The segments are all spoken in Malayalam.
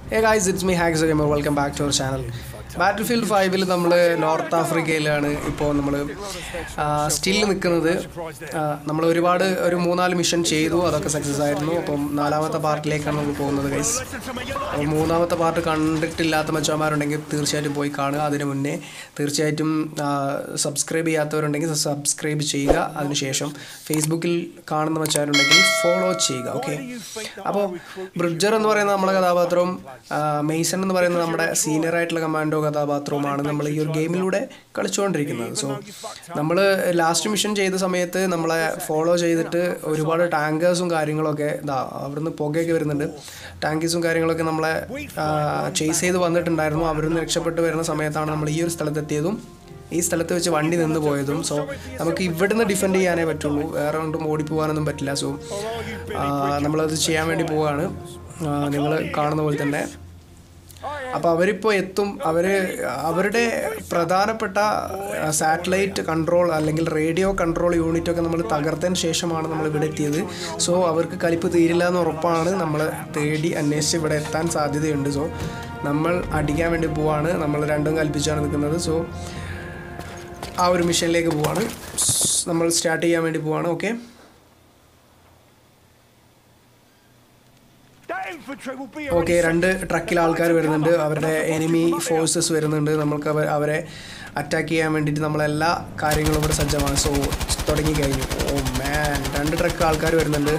ഏ guys it's me hacks gamer welcome back to our channel battlefield ഫൈവിൽ നമ്മൾ നോർത്ത് ആഫ്രിക്കയിലാണ് ഇപ്പോൾ നമ്മൾ സ്റ്റിൽ നിൽക്കുന്നത് നമ്മൾ ഒരുപാട് ഒരു മൂന്നാല് മിഷൻ ചെയ്തു അതൊക്കെ സക്സസ് ആയിരുന്നു അപ്പം നാലാമത്തെ പാർട്ടിലേക്കാണ് നമ്മൾ പോകുന്നത് ഗൈസ് അപ്പോൾ മൂന്നാമത്തെ പാർട്ട് കണ്ടിട്ടില്ലാത്ത മച്ചന്മാരുണ്ടെങ്കിൽ തീർച്ചയായിട്ടും പോയി കാണുക അതിന് മുന്നേ തീർച്ചയായിട്ടും സബ്സ്ക്രൈബ് ചെയ്യാത്തവരുണ്ടെങ്കിൽ സബ്സ്ക്രൈബ് ചെയ്യുക അതിനുശേഷം ഫേസ്ബുക്കിൽ കാണുന്ന മച്ചാരുണ്ടെങ്കിൽ ഫോളോ ചെയ്യുക ഓക്കെ അപ്പോൾ ബ്രിഡ്ജർ എന്ന് പറയുന്ന നമ്മുടെ കഥാപാത്രവും ആ, മെയ്സൺ എന്ന് പറയുന്ന നമ്മുടെ സീനിയർ ആയിട്ടുള്ള കമാൻഡോ കഥാപാത്രവുമാണ് നമ്മൾ ഈ ഒരു ഗെയിമിലൂടെ കളിച്ചുകൊണ്ടിരിക്കുന്നത് സോ നമ്മൾ ലാസ്റ്റ് മിഷൻ ചെയ്ത സമയത്ത് നമ്മളെ ഫോളോ ചെയ്തിട്ട് ഒരുപാട് ടാങ്കേഴ്സും കാര്യങ്ങളൊക്കെ ഇതാ അവിടുന്ന് പുകയൊക്കെ വരുന്നുണ്ട് ടാങ്കേഴ്സും കാര്യങ്ങളൊക്കെ നമ്മളെ ചേസ് ചെയ്ത് വന്നിട്ടുണ്ടായിരുന്നു അവരിന്ന് രക്ഷപ്പെട്ട് വരുന്ന സമയത്താണ് നമ്മൾ ഈ ഒരു സ്ഥലത്തെത്തിയതും ഈ സ്ഥലത്ത് വെച്ച് വണ്ടി നിന്ന് പോയതും സോ നമുക്ക് ഇവിടുന്ന് ഡിഫെൻഡ് ചെയ്യാനേ പറ്റുള്ളൂ വേറെ കൊണ്ടും ഓടിപ്പോകാനൊന്നും പറ്റില്ല സോ നമ്മളത് ചെയ്യാൻ വേണ്ടി പോവുകയാണ് നിങ്ങൾ കാണുന്ന പോലെ തന്നെ അപ്പോൾ അവരിപ്പോൾ എത്തും അവർ അവരുടെ പ്രധാനപ്പെട്ട സാറ്റലൈറ്റ് കൺട്രോൾ അല്ലെങ്കിൽ റേഡിയോ കൺട്രോൾ യൂണിറ്റ് ഒക്കെ നമ്മൾ തകർത്തതിന് ശേഷമാണ് നമ്മൾ ഇവിടെ എത്തിയത് സോ അവർക്ക് കലിപ്പ് തീരില്ല എന്ന് ഉറപ്പാണ് നമ്മൾ തേടി അന്വേഷിച്ച് ഇവിടെ എത്താൻ സാധ്യതയുണ്ട് സോ നമ്മൾ അടിക്കാൻ വേണ്ടി പോവാണ് നമ്മൾ രണ്ടും കൽപ്പിച്ചാണ് നിൽക്കുന്നത് സോ ആ ഒരു മിഷനിലേക്ക് പോവാണ് സ് നമ്മൾ സ്റ്റാർട്ട് ചെയ്യാൻ വേണ്ടി പോവാണ് okay That infantry will be okay രണ്ട് ട്രക്കിൽ ആൾക്കാർ വരുന്നുണ്ട് അവരുടെ എനിമി ഫോഴ്സസ് വരുന്നുണ്ട് നമ്മൾക്ക് അവർ അവരെ അറ്റാക്ക് ചെയ്യാൻ വേണ്ടിയിട്ട് നമ്മളെല്ലാ കാര്യങ്ങളും ഇവിടെ സജ്ജമാണ് സോ തുടങ്ങി കഴിഞ്ഞു ഓ മാൻ രണ്ട് ട്രക്ക് ആൾക്കാർ വരുന്നുണ്ട്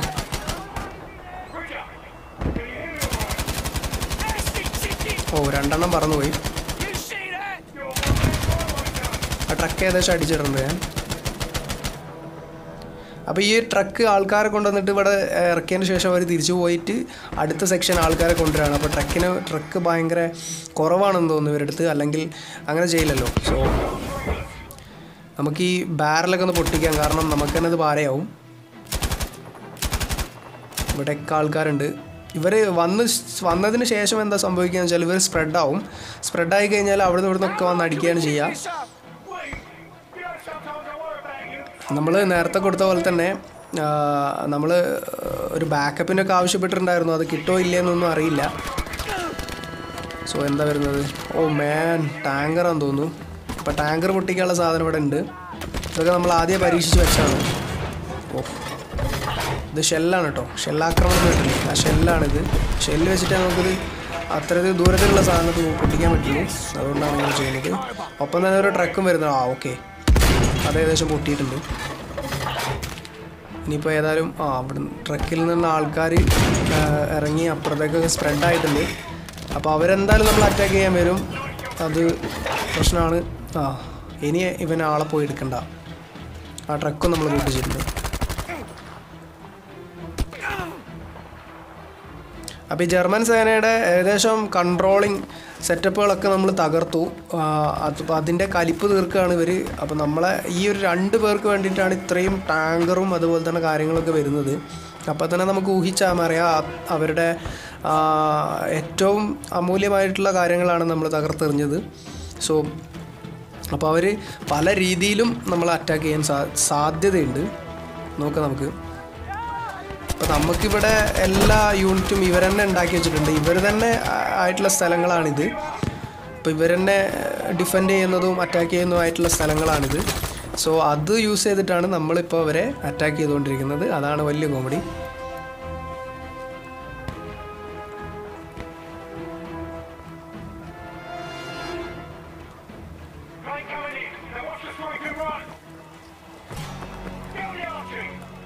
ഓ രണ്ടെണ്ണം പറന്നുപോയി You see that? ആ ട്രക്ക് ഏകദേശം അടിച്ചിട്ടുണ്ട് ഞാൻ അപ്പോൾ ഈ ട്രക്ക് ആൾക്കാരെ കൊണ്ടുവന്നിട്ട് ഇവിടെ ഇറക്കിയതിന് ശേഷം അവർ തിരിച്ചു പോയിട്ട് അടുത്ത സെക്ഷൻ ആൾക്കാരെ കൊണ്ടുവരികയാണ് അപ്പോൾ ട്രക്കിന് ട്രക്ക് ഭയങ്കര കുറവാണെന്ന് തോന്നുന്നു ഇവരുടെ അടുത്ത് അല്ലെങ്കിൽ അങ്ങനെ ചെയ്യില്ലല്ലോ സോ നമുക്ക് ഈ ബാരലൊക്കെ ഒന്ന് പൊട്ടിക്കാം കാരണം നമുക്ക് തന്നെ അത് ഭാരയാവും ഇവിടെയൊക്കെ ആൾക്കാരുണ്ട് ഇവർ വന്ന് സ് വന്നതിന് ശേഷം എന്താ സംഭവിക്കുക വെച്ചാൽ ഇവർ സ്പ്രെഡാവും സ്പ്രെഡായി കഴിഞ്ഞാൽ അവിടെ നിന്ന് ഇവിടെ നിന്നൊക്കെ വന്ന് അടിക്കുകയാണ് ചെയ്യുക It's up. Wait. You know sometimes I worry about you. നമ്മൾ നേരത്തെ കൊടുത്ത പോലെ തന്നെ നമ്മൾ ഒരു ബാക്കപ്പിനൊക്കെ ആവശ്യപ്പെട്ടിട്ടുണ്ടായിരുന്നു അത് കിട്ടോ ഇല്ലയെന്നൊന്നും അറിയില്ല സോ എന്താ വരുന്നത് ഓ മാൻ ടാങ്കറാന്ന് തോന്നുന്നു അപ്പോൾ ടാങ്കർ പൊട്ടിക്കാനുള്ള സാധനം ഇവിടെ ഉണ്ട് ഇതൊക്കെ നമ്മൾ ആദ്യം പരീക്ഷിച്ച് വെച്ചാണ് ഓ ഇത് ഷെല്ലാണ് കേട്ടോ ഷെല്ലാക്രമണം കേട്ടില്ലേ ആ ഷെല്ലാണിത് ഷെല്ല് വെച്ചിട്ട് നമുക്കിത് അത്രയധികം ദൂരത്തിലുള്ള സാധനത്ത് പൊട്ടിക്കാൻ പറ്റുള്ളൂ അതുകൊണ്ടാണ് നമ്മൾ ചെയ്യുന്നത് ഒപ്പം തന്നെ ഒരു ട്രക്കും വരുന്നത് ആ ഓക്കെ അത് ഏകദേശം പൊട്ടിയിട്ടുണ്ട് ഇനിയിപ്പോൾ ഏതായാലും ആ അവിടെ ട്രക്കിൽ നിന്ന് ആൾക്കാർ ഇറങ്ങി അപ്പുറത്തേക്കൊക്കെ സ്പ്രെഡ് ആയിട്ടുണ്ട് അപ്പോൾ അവരെന്തായാലും നമ്മൾ അറ്റാക്ക് ചെയ്യാൻ വരും അത് പ്രശ്നമാണ് ആ ഇനി ഇവൻ ആളെ പോയി എടുക്കണ്ട ആ ട്രക്കും നമ്മൾ കൂട്ടിച്ചിട്ടുണ്ട് അപ്പോൾ ഈ ജർമ്മൻ സേനയുടെ ഏകദേശം കൺട്രോളിങ് സെറ്റപ്പുകളൊക്കെ നമ്മൾ തകർത്തു ആ, അത് അപ്പോൾ അതിൻ്റെ കലിപ്പ് തീർക്കുകയാണ് ഇവർ അപ്പോൾ നമ്മളെ ഈ ഒരു രണ്ട് പേർക്ക് വേണ്ടിയിട്ടാണ് ഇത്രയും ടാങ്കറും അതുപോലെ തന്നെ കാര്യങ്ങളൊക്കെ വരുന്നത് അപ്പോൾ തന്നെ നമുക്ക് ഊഹിച്ചാൽ അറിയാം ആ- അവരുടെ ആ, ഏറ്റവും അമൂല്യമായിട്ടുള്ള കാര്യങ്ങളാണ് നമ്മൾ തകർത്തെറിഞ്ഞത് സോ അപ്പോൾ അവർ പല രീതിയിലും നമ്മൾ അറ്റാക്ക് ചെയ്യാൻ സാ സാധ്യതയുണ്ട് നോക്കാം നമുക്ക് അപ്പോൾ നമുക്കിവിടെ എല്ലാ യൂണിറ്റും ഇവർ തന്നെ ഉണ്ടാക്കി വെച്ചിട്ടുണ്ട് ഇവർ തന്നെ ആ- ആയിട്ടുള്ള സ്ഥലങ്ങളാണിത് അപ്പോൾ ഇവർ തന്നെ ഡിഫെൻഡ് ചെയ്യുന്നതും അറ്റാക്ക് ചെയ്യുന്നതുമായിട്ടുള്ള സ്ഥലങ്ങളാണിത് സോ അത് യൂസ് ചെയ്തിട്ടാണ് നമ്മളിപ്പോൾ അവരെ അറ്റാക്ക് ചെയ്തുകൊണ്ടിരിക്കുന്നത് അതാണ് വലിയ comedy Plane coming in. Now watch the strike and run. Get on the archery.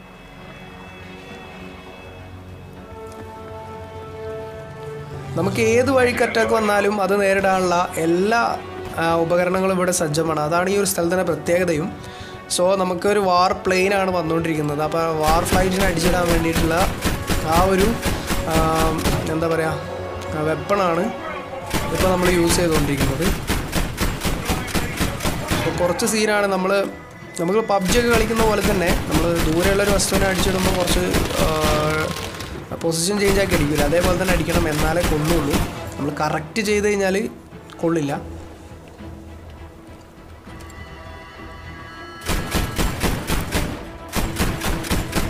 നമുക്ക് ഏത് വഴിക്ക് അറ്റാക്ക് വന്നാലും അത് നേരിടാനുള്ള എല്ലാ ആ, ഉപകരണങ്ങളും ഇവിടെ സജ്ജമാണ് അതാണ് ഈ ഒരു സ്ഥലത്തിൻ്റെ പ്രത്യേകതയും സോ നമുക്കൊരു വാർ പ്ലെയിനാണ് വന്നുകൊണ്ടിരിക്കുന്നത് അപ്പോൾ വാർ ഫ്ലൈറ്റിനെ അടിച്ചിടാൻ വേണ്ടിയിട്ടുള്ള ആ ഒരു ആ, എന്താ പറയുക വെപ്പണാണ് ഇപ്പോൾ നമ്മൾ യൂസ് ചെയ്തുകൊണ്ടിരിക്കുന്നത് അപ്പോൾ കുറച്ച് സീനാണ് നമ്മൾ നമുക്ക് പബ്ജി ഒക്കെ കളിക്കുന്ന പോലെ തന്നെ നമ്മൾ ദൂരെയുള്ളൊരു വസ്തുവിനെ അടിച്ചിടുമ്പോൾ കുറച്ച് പൊസിഷൻ ചേഞ്ച് ആക്കി അടിക്കില്ല അതേപോലെ തന്നെ അടിക്കണം എന്നാലേ കൊള്ളുള്ളൂ നമ്മൾ കറക്റ്റ് ചെയ്ത് കഴിഞ്ഞാൽ കൊള്ളില്ല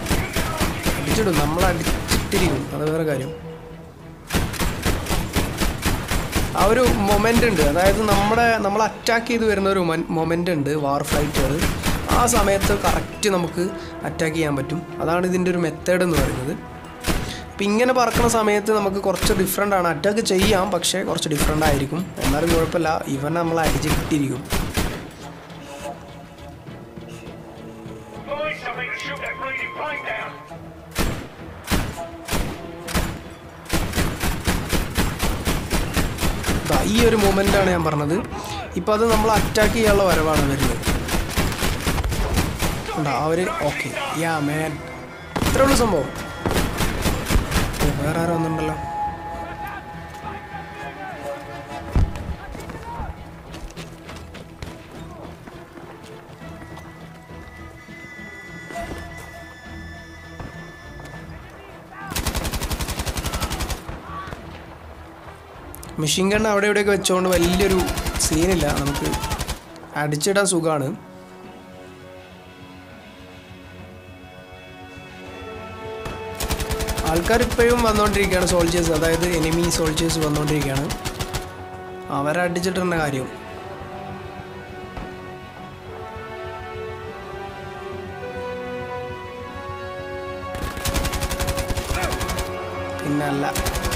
അടിച്ചിടും നമ്മൾ അടിച്ചിട്ടിരിക്കും അത് വേറെ കാര്യം ആ ഒരു മൊമെൻ്റ് ഉണ്ട് അതായത് നമ്മുടെ നമ്മൾ അറ്റാക്ക് ചെയ്ത് വരുന്ന ഒരു മൊമെൻ്റ് ഉണ്ട് വാർ ഫ്ലൈറ്റുകൾ ആ സമയത്ത് കറക്റ്റ് നമുക്ക് അറ്റാക്ക് ചെയ്യാൻ പറ്റും അതാണ് ഇതിൻ്റെ ഒരു മെത്തേഡ് എന്ന് പറയുന്നത് അപ്പം ഇങ്ങനെ പറക്കുന്ന സമയത്ത് നമുക്ക് കുറച്ച് ഡിഫറെൻ്റ് ആണ് അറ്റാക്ക് ചെയ്യാം പക്ഷേ കുറച്ച് ഡിഫറെൻ്റ് ആയിരിക്കും എന്നാലും കുഴപ്പമില്ല ഇവൻ നമ്മൾ അടിച്ച് കിട്ടിയിരിക്കും Find something to shoot that bleeding plane down. ദാ ഈ ഒരു മൂമെൻ്റാണ് ഞാൻ പറഞ്ഞത് ഇപ്പം അത് നമ്മൾ അറ്റാക്ക് ചെയ്യാനുള്ള വരവാണ് വരുന്നത് ഉണ്ടോ അവർ ഓക്കെ യാ മേൻ ഇത്രേ ഉള്ളൂ സംഭവം ഓ, വേറെ ആരോ ഒന്നുണ്ടല്ലോ മെഷീൻ ഗൺ അവിടെ ഇവിടെയൊക്കെ വെച്ചുകൊണ്ട് വലിയൊരു സീനില്ല നമുക്ക് അടിച്ചിടാൻ സുഖമാണ് ആൾക്കാർ ഇപ്പോഴും വന്നുകൊണ്ടിരിക്കുകയാണ് സോൾജേഴ്സ് അതായത് എനിമി സോൾജേഴ്സ് വന്നുകൊണ്ടിരിക്കുകയാണ് അവരെ അടിച്ചിട്ടുള്ള കാര്യം പിന്നല്ല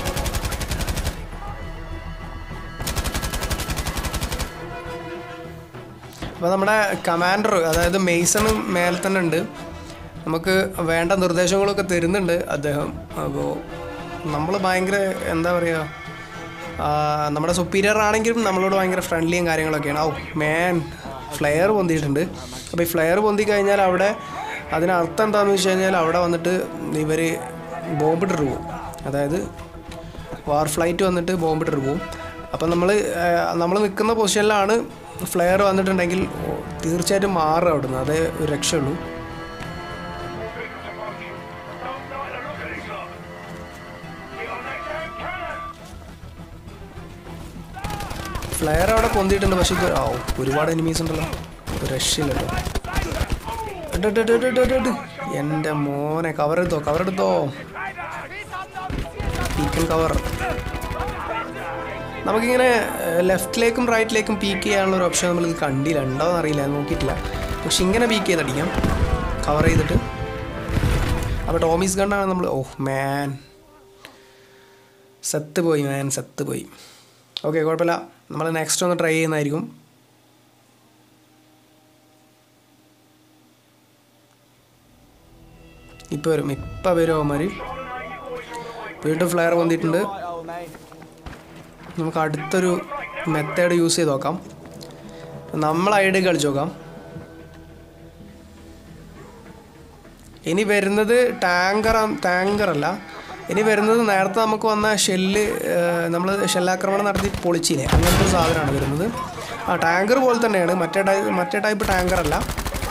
അപ്പോൾ നമ്മുടെ കമാൻഡർ അതായത് മെയ്സണും മേലെ തന്നെ ഉണ്ട് നമുക്ക് വേണ്ട നിർദ്ദേശങ്ങളൊക്കെ തരുന്നുണ്ട് അദ്ദേഹം അപ്പോൾ നമ്മൾ ഭയങ്കര എന്താ പറയുക നമ്മുടെ സുപ്പീരിയർ ആണെങ്കിലും നമ്മളോട് ഭയങ്കര ഫ്രണ്ട്ലിയും കാര്യങ്ങളൊക്കെയാണ് ഔ മേൻ ഫ്ലെയർ പൊന്തിയിട്ടുണ്ട് അപ്പോൾ ഈ ഫ്ലെയർ പൊന്തി കഴിഞ്ഞാൽ അവിടെ അതിനർത്ഥം എന്താണെന്ന് വെച്ച് കഴിഞ്ഞാൽ അവിടെ വന്നിട്ട് ഇവർ ബോംബിട്ടിട്ട് പോകും അതായത് വാർ ഫ്ലൈറ്റ് വന്നിട്ട് ബോംബിട്ടിട്ട് പോകും അപ്പം നമ്മൾ നമ്മൾ നിൽക്കുന്ന പൊസിഷനിലാണ് ഫ്ലെയർ വന്നിട്ടുണ്ടെങ്കിൽ ഓ, തീർച്ചയായിട്ടും മാറും അവിടുന്ന് അതേ ഒരു രക്ഷയുള്ളൂ Don't like the look of this lot. Get on that damn cannon. Flare അവിടെ പൊന്തിയിട്ടുണ്ട് പക്ഷേ ഇത് ആ ഒരുപാട് എനിമീസ് ഉണ്ടല്ലോ ഒരു രക്ഷയില്ലല്ലോ ഇട് ഇട് ഇട് ഇട് ഇട് ഇട്. എൻ്റെ മോനെ കവർ എടുത്തോ കവർ എടുത്തോ പീക്കൻ കവർ നമുക്കിങ്ങനെ ലെഫ്റ്റിലേക്കും റൈറ്റിലേക്കും പീക്ക് ചെയ്യാനുള്ള ഒരു ഓപ്ഷൻ നമ്മളിത് കണ്ടില്ല ഉണ്ടോ എന്നറിയില്ല ഞാൻ നോക്കിയിട്ടില്ല പക്ഷെ ഇങ്ങനെ പീക്ക് ചെയ്തടിക്കാം കവർ ചെയ്തിട്ട് അപ്പോൾ ടോമീസ് ഗണ്ണാണ് നമ്മൾ ഓ മാൻ സെത്ത് പോയി മാൻ സെത്ത് പോയി ഓക്കെ കുഴപ്പമില്ല നമ്മൾ നെക്സ്റ്റ് ഒന്ന് ട്രൈ ചെയ്യുന്നതായിരിക്കും ഇപ്പോൾ വരും ഇപ്പം വരും അവന്മാർ വീണ്ടും ഫ്ലെയർ പൊന്തിയിട്ടുണ്ട് നമുക്ക് അടുത്തൊരു മെത്തേഡ് യൂസ് ചെയ്ത് നോക്കാം നമ്മൾ ഐഡിയ കളിച്ച് നോക്കാം ഇനി വരുന്നത് ടാങ്കർ ടാങ്കർ അല്ല ഇനി വരുന്നത് നേരത്തെ നമുക്ക് വന്ന ഷെല്ല് നമ്മൾ ഷെല്ലാക്രമണം നടത്തി പൊളിച്ചില്ലേ അങ്ങനത്തെ ഒരു സാധനമാണ് വരുന്നത് ആ ടാങ്കർ പോലെ തന്നെയാണ് മറ്റേ ടൈപ്പ് മറ്റേ ടൈപ്പ് ടാങ്കർ അല്ല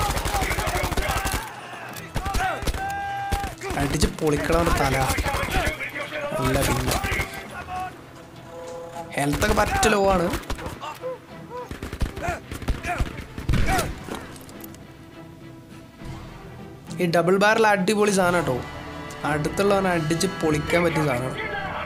അടിച്ച് പൊളിക്കണം തല അല്ല പിന്നെ ഹെൽത്തൊക്കെ പറ്റ ലോ ആണ് ഈ ഡബിൾ ബാരൽ അടിപൊളി സാധനം കേട്ടോ അടുത്തുള്ളവനെ അടിച്ച് പൊളിക്കാൻ പറ്റിയ സാധനമാണ്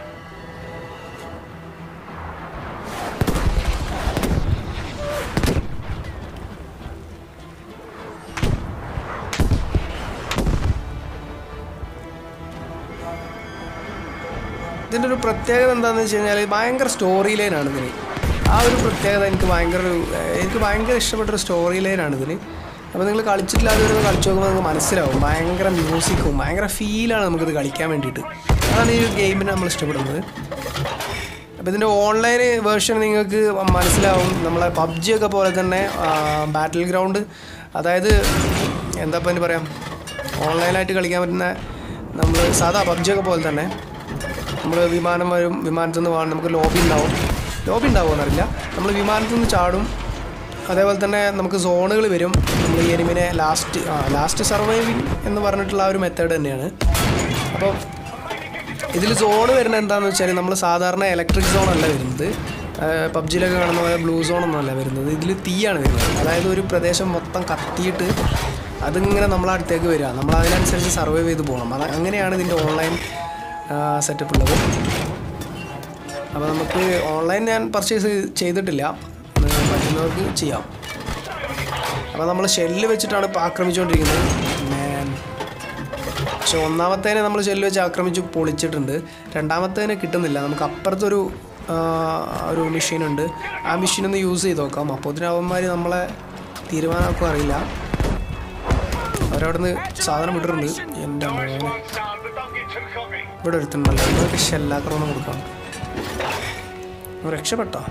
ഇതിൻ്റെ ഒരു പ്രത്യേകത എന്താണെന്ന് വെച്ച് കഴിഞ്ഞാൽ ഭയങ്കര സ്റ്റോറി ലൈനാണ് ഇതിന് ആ ഒരു പ്രത്യേകത എനിക്ക് ഭയങ്കര ഒരു എനിക്ക് ഭയങ്കര ഇഷ്ടപ്പെട്ട ഒരു സ്റ്റോറി ലൈനാണ് ഇതിന് അപ്പോൾ നിങ്ങൾ കളിച്ചിട്ടില്ലാതെ വരുമ്പോൾ കളിച്ച് നോക്കുമ്പോൾ നിങ്ങൾക്ക് മനസ്സിലാവും ഭയങ്കര മ്യൂസിക്കും ഭയങ്കര ഫീലാണ് നമുക്കിത് കളിക്കാൻ വേണ്ടിയിട്ട് അതാണ് ഈ ഒരു ഗെയിമിനെ നമ്മൾ ഇഷ്ടപ്പെടുന്നത് അപ്പോൾ ഇതിൻ്റെ ഓൺലൈൻ വേർഷൻ നിങ്ങൾക്ക് മനസ്സിലാവും നമ്മളെ പബ്ജി ഒക്കെ പോലെ തന്നെ ബാറ്റിൽ ഗ്രൗണ്ട് അതായത് എന്താ ഇപ്പം അതിന് പറയാം ഓൺലൈനായിട്ട് കളിക്കാൻ പറ്റുന്ന നമ്മൾ സാധാ പബ്ജി ഒക്കെ പോലെ തന്നെ നമ്മൾ വിമാനം വരും വിമാനത്തിൽ നിന്ന് പോകാൻ നമുക്ക് ലോബി ഉണ്ടാവും ലോബി ഉണ്ടാവുമെന്നറിയില്ല നമ്മൾ വിമാനത്തിൽ നിന്ന് ചാടും അതേപോലെ തന്നെ നമുക്ക് സോണുകൾ വരും നമ്മൾ ഈ എനിമിനെ ലാസ്റ്റ് ആ ലാസ്റ്റ് സർവൈവിങ് എന്ന് പറഞ്ഞിട്ടുള്ള ആ ഒരു മെത്തേഡ് തന്നെയാണ് അപ്പോൾ ഇതിൽ സോണ് വരുന്നത് എന്താണെന്ന് വെച്ചാൽ നമ്മൾ സാധാരണ ഇലക്ട്രിക് സോൺ അല്ല വരുന്നത് പബ്ജിയിലൊക്കെ കാണുന്ന പോലെ ബ്ലൂ സോൺ ഒന്നുമല്ല വരുന്നത് ഇതിൽ തീയാണ് വരുന്നത് അതായത് ഒരു പ്രദേശം മൊത്തം കത്തിയിട്ട് അതിങ്ങനെ നമ്മളെ അടുത്തേക്ക് വരിക നമ്മൾ അതിനനുസരിച്ച് സർവൈവ് ചെയ്ത് പോകണം അത് അങ്ങനെയാണ് ഇതിൻ്റെ ഓൺലൈൻ സെറ്റപ്പ് ഉള്ളത് അപ്പോൾ നമുക്ക് ഓൺലൈൻ ഞാൻ പർച്ചേസ് ചെയ്തിട്ടില്ല ഏഹ് പറ്റുന്നവർക്ക് ചെയ്യാം അപ്പോൾ നമ്മൾ ഷെല്ല് വെച്ചിട്ടാണ് ഇപ്പോൾ ആക്രമിച്ചുകൊണ്ടിരിക്കുന്നത് മാൻ പക്ഷെ ഒന്നാമത്തേനെ നമ്മൾ ഷെല്ല് വെച്ച് ആക്രമിച്ച് പൊളിച്ചിട്ടുണ്ട് രണ്ടാമത്തേനെ കിട്ടുന്നില്ല നമുക്ക് അപ്പുറത്തൊരു ആ, ഒരു മെഷീനുണ്ട് ആ മെഷീൻ ഒന്ന് യൂസ് ചെയ്ത് നോക്കാം അപ്പോൾ അവന്മാർ നമ്മളെ തീരുമാനമാക്കും അറിയില്ല അവരവിടുന്ന് സാധനം വിട്ടിട്ടുണ്ട് എൻ്റെ മോനെ One, son, but don't get too cocky. ഇവിടെ ഒരുത്തുണ്ടല്ലോ ഇവർക്ക് ഷെല്ലാക്രമണം കൊടുക്കാം ഇവൻ രക്ഷപ്പെട്ടോ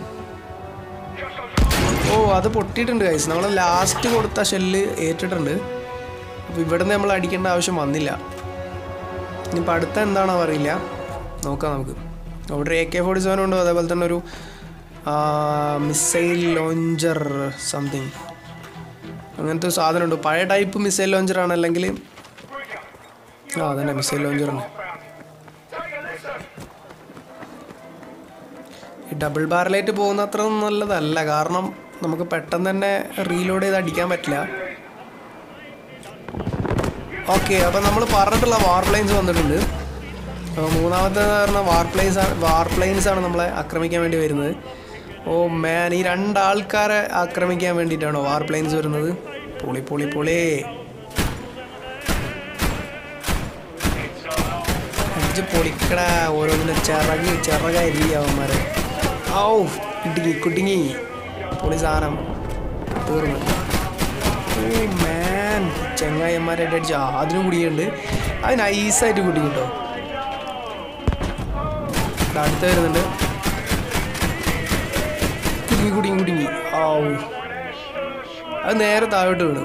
ഓ അത് പൊട്ടിയിട്ടുണ്ട് കൈസ് നമ്മൾ ലാസ്റ്റ് കൊടുത്ത ഷെല്ല് ഏറ്റിട്ടുണ്ട് അപ്പോൾ ഇവിടെ നിന്ന് നമ്മൾ അടിക്കേണ്ട ആവശ്യം വന്നില്ല ഇനിയിപ്പോൾ അടുത്ത എന്താണോ അറിയില്ല നോക്കാം നമുക്ക് അവിടെ എ കെ ഫോർട്ടി സെവൻ ഉണ്ട് അതേപോലെ തന്നെ ഒരു മിസൈൽ ലോഞ്ചർ സംതിങ് അങ്ങനത്തെ ഒരു സാധനമുണ്ട് പഴയ ടൈപ്പ് മിസൈൽ ലോഞ്ചർ ആണ് അല്ലെങ്കിൽ ആ അതന്നെ മിസൈൽ ലോഞ്ചർ ഉണ്ട് Take a listen. ഈ ഡബിൾ ബാരലായിട്ട് പോകുന്ന അത്ര നല്ലതല്ല കാരണം നമുക്ക് പെട്ടെന്ന് തന്നെ റീലോഡ് ചെയ്ത് അടിക്കാൻ പറ്റില്ല ഓക്കെ അപ്പം നമ്മൾ പറഞ്ഞിട്ടുള്ള വാർ പ്ലെയിൻസ് വന്നിട്ടുണ്ട് അപ്പോൾ മൂന്നാമത്തെ പറഞ്ഞാൽ വാർ പ്ലെയിൻസ് വാർ പ്ലെയിൻസ് ആണ് നമ്മളെ ആക്രമിക്കാൻ വേണ്ടി വരുന്നത് ഓ മാൻ ഈ രണ്ടാൾക്കാരെ ആക്രമിക്കാൻ വേണ്ടിയിട്ടാണോ വാർ പ്ലെയിൻസ് വരുന്നത് പൊളി പൊളി പൊളി അടിച്ച് പൊളിക്കടാ ഓരോന്നിനും ചിറക് ചിറകായി അവന്മാരെ ഔ കുടുങ്ങി കുടുങ്ങി പൊളി സാധനം തീർന്നു ഓ മാൻ ചെങ്ങായിമാരെ അടിച്ച് അതിനും കുടിയുണ്ട് അത് നൈസായിട്ട് കുടി കേട്ടോ അടുത്ത് വരുന്നുണ്ട് കുടുങ്ങി കുടുങ്ങി കുടുങ്ങി ഔ അത് നേരെ താഴോട്ട് വീണു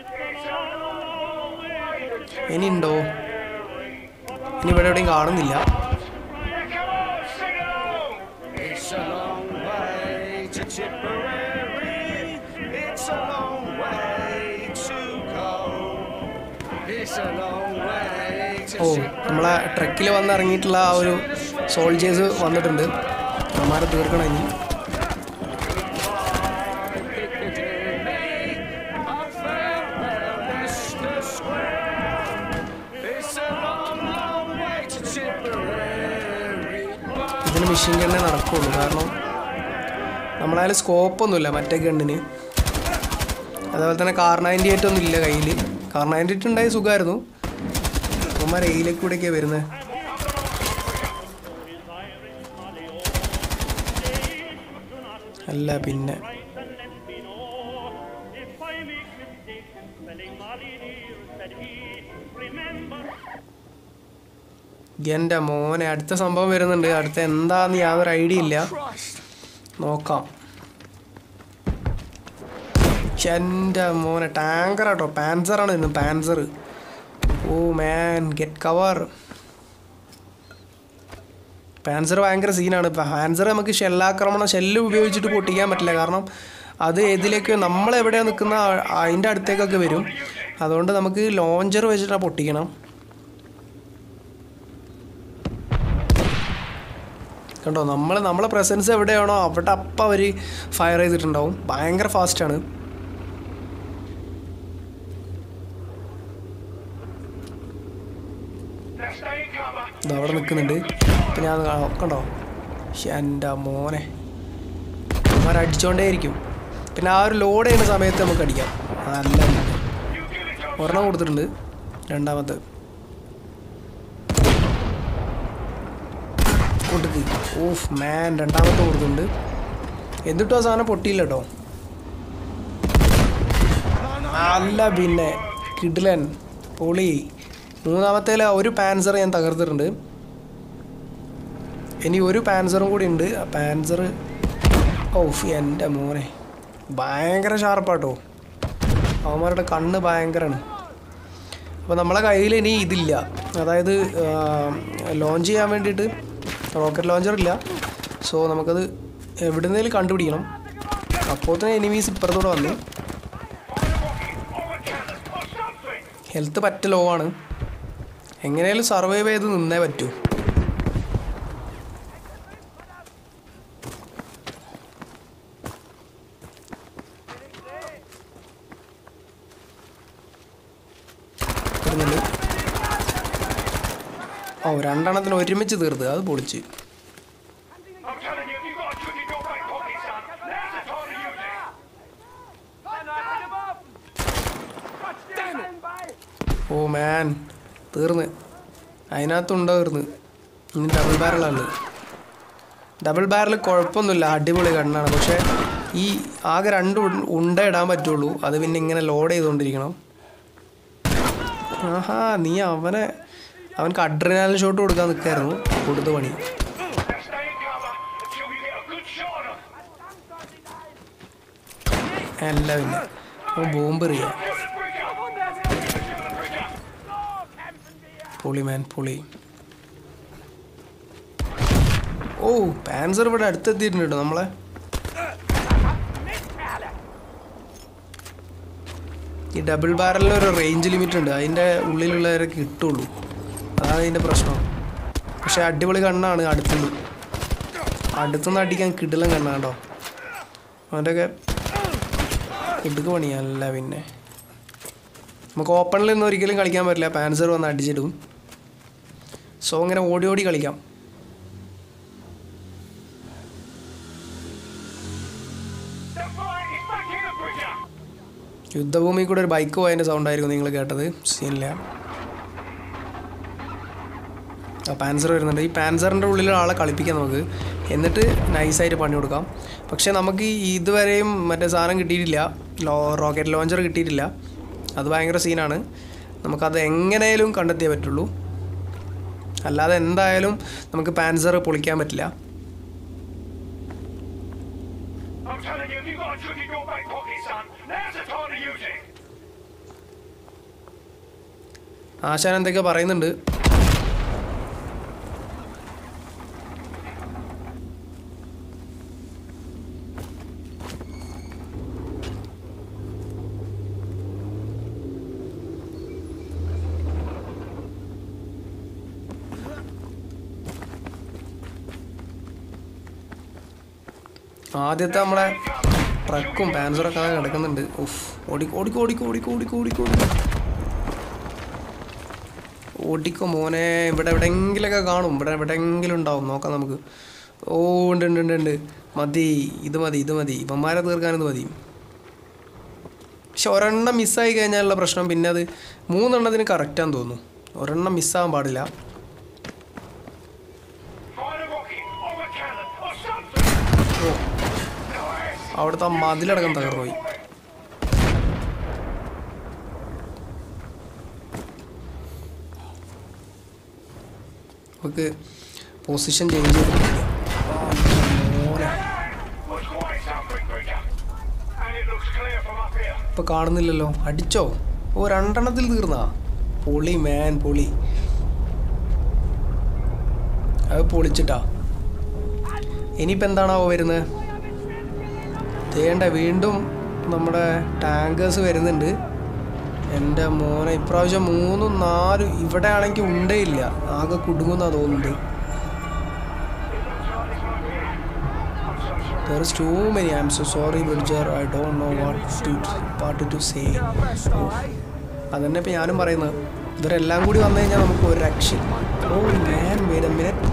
ഇനി ഉണ്ടോ ഇനി ഇവിടെ എവിടെയും കാണുന്നില്ല Come on, sing along. It's a long way to Tipperary. It's a long way to go. It's a long way to ഓ നമ്മളെ ട്രക്കിൽ വന്ന് ഇറങ്ങിയിട്ടുള്ള ആ ഒരു സോൾജേഴ്സ് വന്നിട്ടുണ്ട് അവന്മാരെ തീർക്കണം ഇനി It's a long, long way to Tipperary. ഇതിന് മെഷീൻ ഗണ്ണേ നടക്കുള്ളൂ കാരണം നമ്മളതിൽ സ്കോപ്പൊന്നുമില്ല മറ്റേ ഗണ്ണിന് അതേപോലെ തന്നെ കാർ നയൻറ്റി എയ്റ്റ് ഒന്നും ഇല്ല കയ്യിൽ കാർ നയൻറ്റി എയ്റ്റ് ഉണ്ടായ സുഖമായിരുന്നു അവന്മാർ എയിലേക്ക് കൂടെയൊക്കെയാണ് വരുന്നത് അല്ല പിന്നെ If I make mistakes spelling Molly dear, said he, remember എൻ്റെ മോനെ അടുത്ത സംഭവം വരുന്നുണ്ട് അടുത്ത എന്താന്ന് യാതൊരു ഐഡിയ ഇല്ല നോക്കാം എൻ്റെ മോനെ ടാങ്കർ ആട്ടോ പാൻസറാണ് ഇന്ന് panzer oh man get cover panzer ഭയങ്കര സീനാണ് പാൻസർ നമുക്ക് ഷെല്ലാക്രമണം ഷെല്ല് ഉപയോഗിച്ചിട്ട് പൊട്ടിക്കാൻ പറ്റില്ല കാരണം അത് ഏതിലേക്ക് നമ്മൾ എവിടെയാണ് നിൽക്കുന്ന ആ- അതിൻ്റെ അടുത്തേക്കൊക്കെ വരും അതുകൊണ്ട് നമുക്ക് ലോഞ്ചർ വെച്ചിട്ടാണ് പൊട്ടിക്കണം കണ്ടോ നമ്മൾ നമ്മളെ പ്രസൻസ് എവിടെയാണോ അവിടെ അപ്പം അവർ ഫയർ ചെയ്തിട്ടുണ്ടാവും ഭയങ്കര ഫാസ്റ്റാണ് Now stay in cover. ഇത് അവിടെ നിൽക്കുന്നുണ്ട് ഇപ്പം ഞാൻ കാണാം. കണ്ടോ ശ്ശെ, എൻ്റെ മോനെ അവന്മാർ അടിച്ചോണ്ടേയിരിക്കും പിന്നെ ആ ഒരു ലോഡ് ചെയ്യുന്ന സമയത്ത് നമുക്ക് അടിക്കാം നല്ല You give it to ഒരെണ്ണം കൊടുത്തിട്ടുണ്ട് രണ്ടാമത്തെ കൊടുക്ക് ഓഫ് മാൻ രണ്ടാമത്തെ കൊടുത്തിട്ടുണ്ട് എന്നിട്ടും ആ സാധനം പൊട്ടിയില്ല കേട്ടോ അല്ല പിന്നെ കിഡിലൻ പൊളി മൂന്നാമത്തേലെ ഒരു പാൻസർ ഞാൻ തകർത്തിട്ടുണ്ട് ഇനി ഒരു പാൻസറും കൂടി ഉണ്ട് ആ പാൻസർ ഓഫ് എൻ്റെ മോനെ ഭയങ്കര ഷാർപ്പാട്ടോ അവന്മാരുടെ കണ്ണ് ഭയങ്കരമാണ് അപ്പോൾ നമ്മളെ കയ്യിൽ ഇനി ഇതില്ല അതായത് ലോഞ്ച് ചെയ്യാൻ വേണ്ടിയിട്ട് റോക്കറ്റ് ലോഞ്ചർ ഇല്ല സോ നമുക്കത് എവിടുന്നേലും കണ്ടുപിടിക്കണം അപ്പോൾ തന്നെ എനിമീസ് ഇപ്പുറത്തൂടെ വന്നു ഹെൽത്ത് പറ്റ ലോ ആണ് എങ്ങനെയാലും സർവൈവ് ചെയ്ത് നിന്നേ പറ്റൂ വരുന്നുണ്ട് ഓ രണ്ടെണ്ണത്തിന് ഒരുമിച്ച് തീർത്ത് അത് പൊളിച്ച് I'm got a trick in your back pocket, son. Now's the time to use it. ഓ മാൻ തീർന്ന് അതിനകത്തുണ്ടോ തീർന്ന് ഇനി ഡബിൾ ബാരലാണ് ഡബിൾ ബാരൽ കുഴപ്പമൊന്നുമില്ല അടിപൊളി കണ്ണാണ് പക്ഷേ ഈ ആകെ രണ്ട് ഉണ്ട- ഉണ്ട ഇടാൻ പറ്റുള്ളൂ അത് പിന്നെ ഇങ്ങനെ ലോഡ് ചെയ്തുകൊണ്ടിരിക്കണം ആഹാ നീ അവനെ അവനക്ക് അഡ്രിനാലിൻ ഷോട്ട് കൊടുക്കാൻ നിൽക്കായിരുന്നു കൊടുത്ത പണി Now stay in cover until we get a good shot on them. അല്ല പിന്നെ അവൻ ബോംബ് എറിയാം Kill the brick up. Kill the brick up. പൊളി മാൻ പൊളി ഓ പാൻസർ ഇവിടെ അടുത്തെത്തിയിട്ടുണ്ട് കേട്ടോ നമ്മളെ ഈ ഡബിൾ ബാരലിന് ഒരു റേഞ്ച് ലിമിറ്റ് ഉണ്ട് അതിൻ്റെ ഉള്ളിലുള്ളവരെ കിട്ടുള്ളൂ അതാണ് അതിൻ്റെ പ്രശ്നം പക്ഷെ അടിപൊളി കണ്ണാണ് അടുത്തുനിന്ന് അടുത്തുനിന്ന് അടിക്കാൻ കിടിലം കണ്ണാണ് കേട്ടോ അവൻ്റെയൊക്കെ ഇടുക്ക് പണിയല്ല പിന്നെ നമുക്ക് ഓപ്പണിൽ നിന്ന് ഒരിക്കലും കളിക്കാൻ പറ്റില്ല പാൻസർ വന്ന് അടിച്ചിടും സോ ഇങ്ങനെ ഓടി ഓടി കളിക്കാം They're flying. He's back in the brick up. യുദ്ധഭൂമി കൂടെ ഒരു ബൈക്ക് പോയതിൻ്റെ സൗണ്ട് ആയിരിക്കും നിങ്ങൾ കേട്ടത് സീനില്ല ആ പാൻസർ വരുന്നുണ്ട് ഈ പാൻസറിൻ്റെ ഉള്ളിൽ ആളെ കളിപ്പിക്കാം നമുക്ക് എന്നിട്ട് നൈസായിട്ട് പണി കൊടുക്കാം പക്ഷേ നമുക്ക് ഈ ഇതുവരെയും മറ്റേ സാധനം കിട്ടിയിട്ടില്ല ലോ റോക്കറ്റ് ലോഞ്ചർ കിട്ടിയിട്ടില്ല അത് ഭയങ്കര സീനാണ് നമുക്കത് എങ്ങനെയും കണ്ടെത്തിയേ പറ്റുള്ളൂ അല്ലാതെ എന്തായാലും നമുക്ക് പാൻസർ പൊളിക്കാൻ പറ്റില്ല I'm telling you, if you've got a trick in your back pocket, son, now's the time to use it. ആശാൻ എന്തൊക്കെയോ പറയുന്നുണ്ട് ആദ്യത്തെ നമ്മളെ ട്രക്കും പാൻസറൊക്കെ അങ്ങനെ കിടക്കുന്നുണ്ട് ഉഫ് ഓടിക്കോ ഓടിക്കോ ഓടിക്കോ ഓടിക്കോ ഓടിക്കോ ഓടിക്കോ ഓടിക്കോ ഓടിക്കോ മോനെ ഇവിടെ എവിടെയെങ്കിലൊക്കെ കാണും ഇവിടെ എവിടെയെങ്കിലും ഉണ്ടാവും നോക്കാം നമുക്ക് ഓ ഉണ്ട് ഉണ്ട് ഉണ്ട് ഉണ്ട് മതി ഇത് മതി ഇത് മതി ഇവന്മാരെ തീർക്കാനത് മതി പക്ഷെ ഒരെണ്ണം മിസ്സായി കഴിഞ്ഞാലുള്ള പ്രശ്നം പിന്നെ അത് മൂന്നെണ്ണത്തിന് കറക്റ്റാന്ന് തോന്നുന്നു ഒരെണ്ണം മിസ്സാകാൻ പാടില്ല Fire a rocket or a cannon or something. ഓ അവിടുത്തെ ആ മതിലടക്കം തകർന്നു പോയി നമുക്ക് പൊസിഷൻ ചേഞ്ച് ചെയ്ത് മോനെ Looks quite something, Bridger. And it looks clear from up here. ഇപ്പൊ കാണുന്നില്ലല്ലോ അടിച്ചോ ഓ രണ്ടെണ്ണത്തിൽ തീർന്നാ പൊളി മാൻ പൊളി അത് പൊളിച്ചിട്ടാ ഇനിയിപ്പോൾ എന്താണാവോ വരുന്നത് തേണ്ട വീണ്ടും നമ്മുടെ ടാങ്കേഴ്സ് വരുന്നുണ്ട് എൻ്റെ മോനെ ഇപ്രാവശ്യം മൂന്നും നാലും ഇവിടെ ആണെങ്കിൽ ഉണ്ടേ ഇല്ല ആകെ കുടുങ്ങുന്നാ തോന്നുന്നത് There is too many. I'm so sorry, Bridger. I don't know what to what to say. അതന്നെ ഇപ്പം ഞാനും പറയുന്നത് ഇവരെല്ലാം കൂടി വന്നു കഴിഞ്ഞാൽ നമുക്ക് ഒരു രക്ഷ ഓ മാൻ വേര മിനിറ്റ്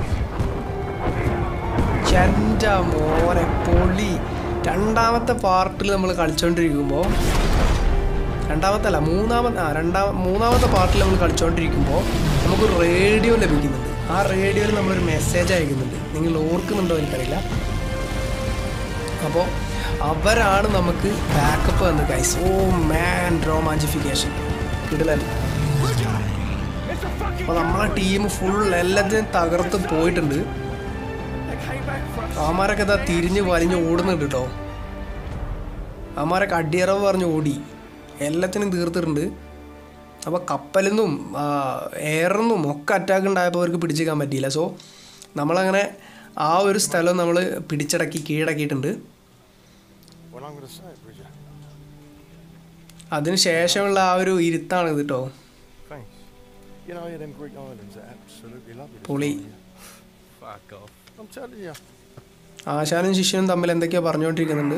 ചണ്ട മോനെ പൊളി രണ്ടാമത്തെ പാർട്ടിൽ നമ്മൾ കളിച്ചുകൊണ്ടിരിക്കുമ്പോൾ രണ്ടാമത്തെ അല്ല മൂന്നാമത്തെ ആ രണ്ടാം മൂന്നാമത്തെ പാർട്ടിൽ നമ്മൾ കളിച്ചുകൊണ്ടിരിക്കുമ്പോൾ നമുക്കൊരു റേഡിയോ ലഭിക്കുന്നുണ്ട് ആ റേഡിയോയിൽ നമ്മളൊരു മെസ്സേജ് അയക്കുന്നുണ്ട് നിങ്ങൾ ഓർക്കുന്നുണ്ടോ എനിക്കറിയില്ല അപ്പോൾ അവരാണ് നമുക്ക് ബാക്കപ്പ് തന്നത് ഗൈസ് ഓ മാൻ റോമാഞ്ചിഫിക്കേഷൻ കിടലൻ അപ്പോൾ നമ്മളെ ടീം ഫുൾ എല്ലാത്തിനും തകർത്ത് പോയിട്ടുണ്ട് അവന്മാരൊക്കെ ഇതാ തിരിഞ്ഞ് വലിഞ്ഞ് ഓടുന്നുണ്ട് കേട്ടോ അവന്മാരൊക്കെ അടിയറവ് പറഞ്ഞ് ഓടി എല്ലാത്തിനും തീർത്തിട്ടുണ്ട് അപ്പോൾ കപ്പലിൽ നിന്നും എയറിൽ നിന്നും ഒക്കെ അറ്റാക്ക് ഉണ്ടായപ്പോൾ അവർക്ക് പിടിച്ചേക്കാൻ പറ്റിയില്ല സോ നമ്മളങ്ങനെ ആ ഒരു സ്ഥലം നമ്മൾ പിടിച്ചടക്കി കീഴടക്കിയിട്ടുണ്ട് Well, I'm going to say it, Bridger. അതിന് ശേഷമുള്ള ആ ഒരു ഇരുത്താണ് ഇത് കേട്ടോ Thanks. You know, yeah, them Greek islands are absolutely lovely. this Polly. time of year. Fuck off. I'm telling you. ആശാനും ശിഷ്യനും തമ്മിൽ എന്തൊക്കെയോ പറഞ്ഞുകൊണ്ടിരിക്കുന്നുണ്ട്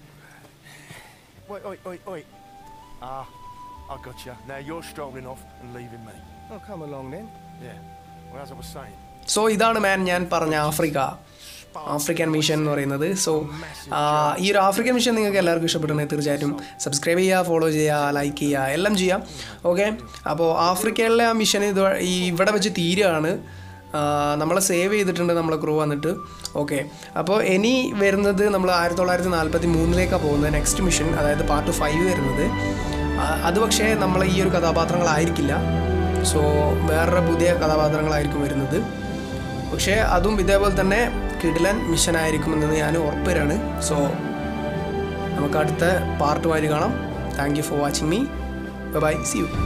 Wait, wait, wait, wait. Ah, I got you. Now you're strolling off and leaving me. I'll come along then. Yeah. Well, as I was saying, so ഇതാണ് മാൻ ഞാൻ പറഞ്ഞ ആഫ്രിക്ക ആഫ്രിക്കൻ മിഷൻ എന്ന് പറയുന്നത് സോ ഈ ഒരു ആഫ്രിക്കൻ മിഷൻ നിങ്ങൾക്ക് എല്ലാവർക്കും ഇഷ്ടപ്പെട്ടുണ്ടെങ്കിൽ തീർച്ചയായിട്ടും സബ്സ്ക്രൈബ് ചെയ്യുക ഫോളോ ചെയ്യുക ലൈക്ക് ചെയ്യുക എല്ലാം ചെയ്യാം ഓക്കെ അപ്പോൾ ആഫ്രിക്കയിലെ ആ മിഷൻ ഇത് വ- ഈ ഇവിടെ വെച്ച് തീരുകയാണ് നമ്മളെ സേവ് ചെയ്തിട്ടുണ്ട് നമ്മളെ ക്രൂ വന്നിട്ട് ഓക്കെ അപ്പോൾ ഇനി വരുന്നത് നമ്മൾ ആയിരത്തി തൊള്ളായിരത്തി നാൽപ്പത്തി മൂന്നിലേക്കാണ് പോകുന്നത് നെക്സ്റ്റ് മിഷൻ അതായത് പാർട്ട് ഫൈവ് വരുന്നത് ആ, അത് പക്ഷേ നമ്മൾ ഈ ഒരു കഥാപാത്രങ്ങളായിരിക്കില്ല സോ വേറൊരു പുതിയ കഥാപാത്രങ്ങളായിരിക്കും വരുന്നത് പക്ഷേ അതും ഇതേപോലെ തന്നെ കിടിലൻ മിഷനായിരിക്കുമെന്ന് ഞാൻ ഉറപ്പ് തരാണ് സോ നമുക്ക് അടുത്ത പാർട്ടുമായിട്ട് കാണാം thank you for watching me bye see you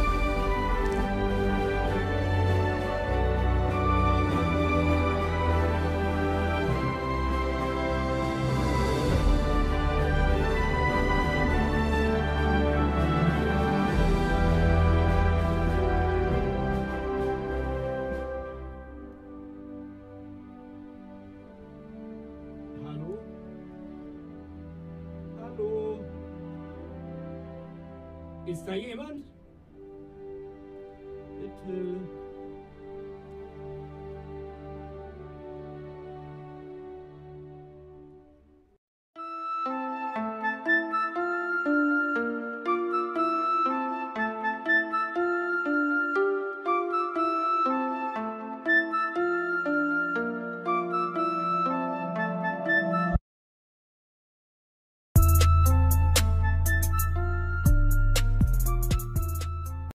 Hallo? Hallo? Ist da jemand?